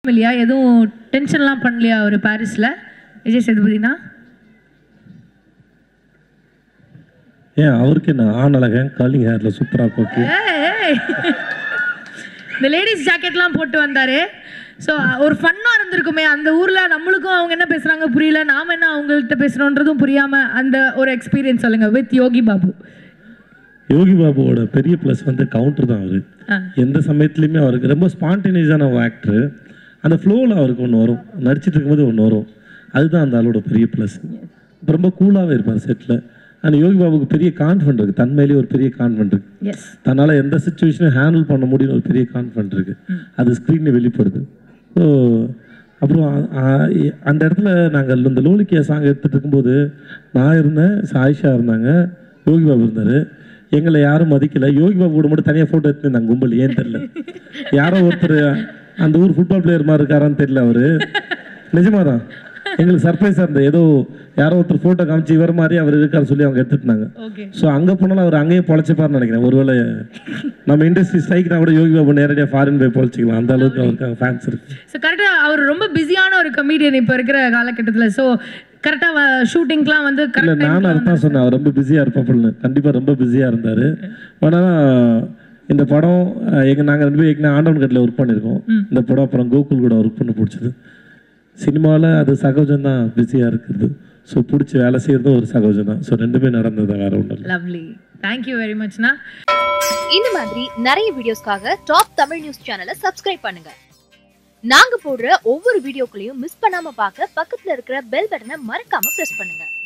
இல்லையா எதுவும் டென்ஷன்லாம் பண்ணலையா ஒரு பாரிஸில் விஜய் சேதுபதினா ஏன் அவருக்கு என்ன ஆண் அழகன் கர்லிங் ஹேர்ல சூப்பரா போக்கு ஏய், ஏய். இந்த லேடிஸ் ஜாக்கெட்லாம் போட்டு வந்தாரு ஸோ ஒரு ஃபன்னாக இருந்திருக்குமே அந்த ஊரில் நம்மளுக்கும் அவங்க என்ன பேசுகிறாங்க புரியல நாம என்ன அவங்கள்ட்ட பேசுகிறோன்றதும் புரியாமல் அந்த ஒரு எக்ஸ்பீரியன்ஸ் சொல்லுங்கள் வித் யோகி பாபு யோகி பாபுவோட பெரிய ப்ளஸ் வந்து கவுண்டர் தான் அவரு ஆ. எந்த சமயத்துலையுமே அவருக்கு ரொம்ப ஸ்பான்டேனியஸான ஆக்டர் அந்த ஃப்ளோவில் அவருக்கு ஒன்று வரும் நடிச்சிட்டு இருக்கும்போது ஒன்று வரும் அதுதான் அந்த ஆளோட பெரிய ப்ளஸ் ரொம்ப கூலாகவே இருப்பார் செட்டில் ஆனால் யோகி பாபுக்கு பெரிய கான்ஃபிடன்ட் இருக்குது தன்மையிலேயே ஒரு பெரிய கான்ஃபிடன்ட் இருக்குது எஸ் தன்னால் எந்த சுச்சுவேஷனும் ஹேண்டில் பண்ண முடியும்னு ஒரு பெரிய கான்ஃபிடன்ட் இருக்குது அது ஸ்க்ரீனில் வெளிப்படுது ஸோ அப்புறம் அ- அ- அந்த இடத்துல நாங்கள் இந்த லோலிக்கியா சாங் எடுத்துட்டு இருக்கும்போது நான் இருந்தேன் சாயிஷா இருந்தாங்க யோகி பாபு இருந்தார் எங்களை யாரும் மதிக்கல யோகி பாபு கூட மட்டும் தனியாக ஃபோட்டோ எடுத்துருந்தாங்க கும்பல் ஏன் தெரில யாரோ ஒருத்தர் அந்த ஊர் ஃபுட்பால் பிளேயர் மாதிரி இருக்காரான்னு தெரியல அவரு நிஜமா தான் எங்களுக்கு சர்ப்ரைஸாக இருந்தது ஏதோ யாரோ ஒருத்தர் ஃபோட்டோ காமிச்சு இவர் மாதிரி அவர் இருக்காருன்னு சொல்லி அவங்க எடுத்துட்டாங்க ஓகே ஸோ அங்கே போனாலும் அவர் அங்கேயே பொழைச்சிப்பார்னு நினைக்கிறேன் ஒருவேளை நம்ம இண்டஸ்ட்ரி ஸ்ட்ரைக்னா கூட யோகி பாபு நேரடியாக ஃபாரின் போய் பொழைச்சிக்கலாம் அந்த அளவுக்கு அவருக்கு ஃபேன்ஸ் இருக்கு ஸோ கரெக்டாக அவர் ரொம்ப பிஸியான ஒரு கமீடியன் இப்போ இருக்கிற காலகட்டத்தில் ஸோ கரெக்டாக ஷூட்டிங்லாம் வந்து இல்லை கரெக்டாக நானும் அதுதான் சொன்னேன் அவர் ரொம்ப பிஸியாக இருப்பாப்புல்னு கண்டிப்பாக ரொம்ப பிஸியாக இருந்தார் ஆனால் இந்த படம் அஹ், எங்க நாங்கள் ரெண்டு பேரும் ஏற்கனவே ஆண்டவன் கட்டில் ஒர்க் பண்ணியிருக்கோம் இந்த படம் அப்புறம் கோகுல் கூட ஒர்க் பண்ண பிடிச்சது சினிமாவில் அது சகஜம் தான் பிஸியாக இருக்கிறது ஸோ பிடிச்சி வேலை செய்கிறதும் ஒரு சகஜம் தான் ஸோ ரெண்டுமே நடந்தது வேற ஒன்றும் இல்லை லவ்லி தேங்க்யூ வெரி மச்ண்ணா இந்த மாதிரி நிறைய வீடியோஸ்க்காக டாப் தமிழ் நியூஸ் சேனலை சப்ஸ்கிரைப் பண்ணுங்க நாங்க போடுற ஒவ்வொரு வீடியோக்களையும் மிஸ் பண்ணாம பார்க்க பக்கத்துல இருக்கிற பெல் பட்டனை மறக்காம பிரஸ் பண்ணுங்க